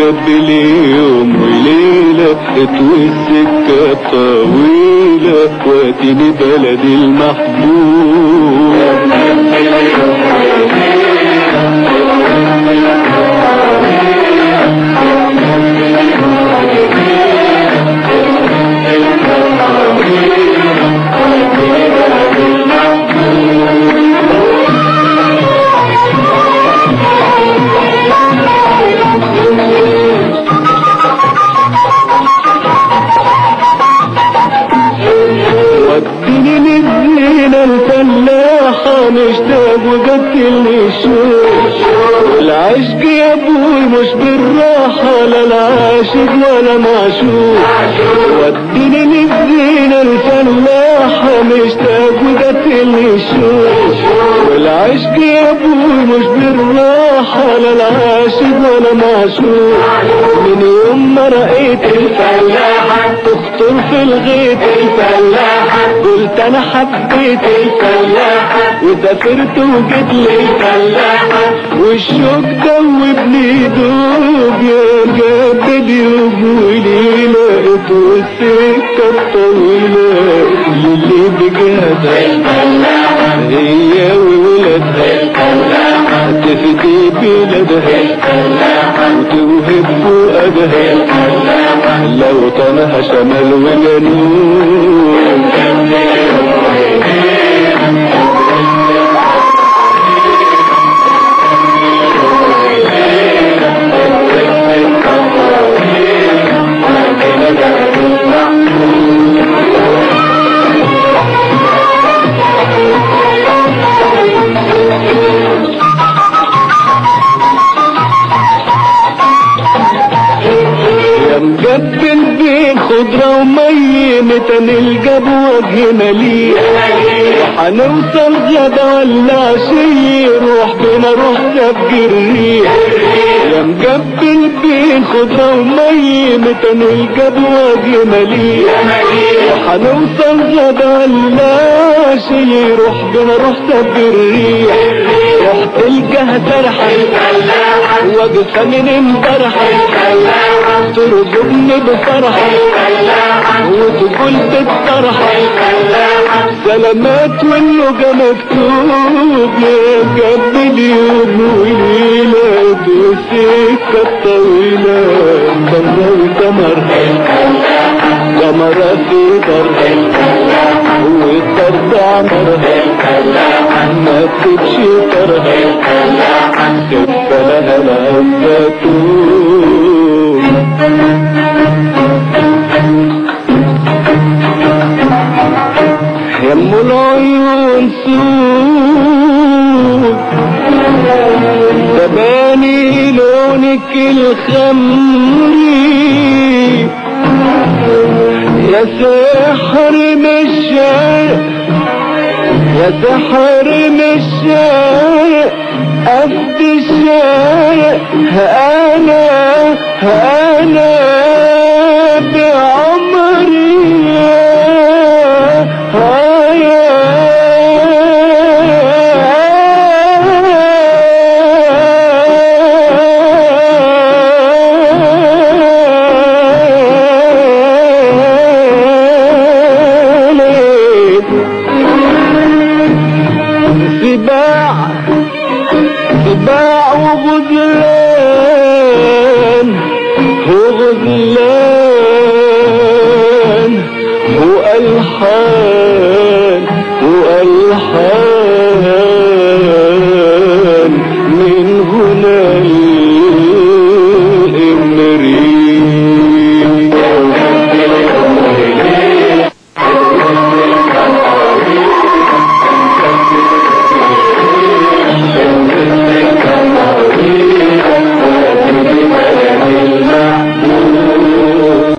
جاب لي يوم وليلة اطوي السكة طويلة واديني بلدي المحبوب وديني للزينة الفلاحة مشتاق وقتلني الشوق العشق يا ابوي مش بالراحة لا العاشق ولا معشوق وديني للزينة الفلاحة مشتاق وقتلني الشوق والعشق يا ابوي مش بالراحة لا العاشق ولا معشوق من يوم ما رأيت الفلاحة تخطر في الغيط الفلاحة قلت انا حبيت الفلاحة وسافرت وجيت لي الفلاحة والشوق دوبني دوب يا جاب يوم وليلة والسكة الطويلة اللي بجهدها الفلاحة هي وولادها الفلاحة تفدي بلادها الفلاحة وتوهب فؤادها الفلاحة لو طنها شمال وجنوب يا مجبل بين خضرة ومي متى نلقى بوجه مليء وحنوصل غدا ولا عشية روح بينا روح تفجر الريح يا مجبل بين خضرة ومي متى نلقى بوجه مليء وحنوصل غدا ولا عشية روح بينا روح تفجر الريح روح تلقاها سرحة واقفة من امبارحة ترجمني بفرحة وتقول بالطرحة سلامات واللقى مكتوب يا جنب اليوم وليلة السكة الطويلة سمرة وسمر سمرة في در والدرد عمر ما تسيبش طرها تبقى لها العزة يم العيون سود تباني لونك الخمري يا سحر من الشرق يا سحر من الشرق قد الشرق انا انا بعمري سباع سباع وغزلان وغزلان وألحان وألحان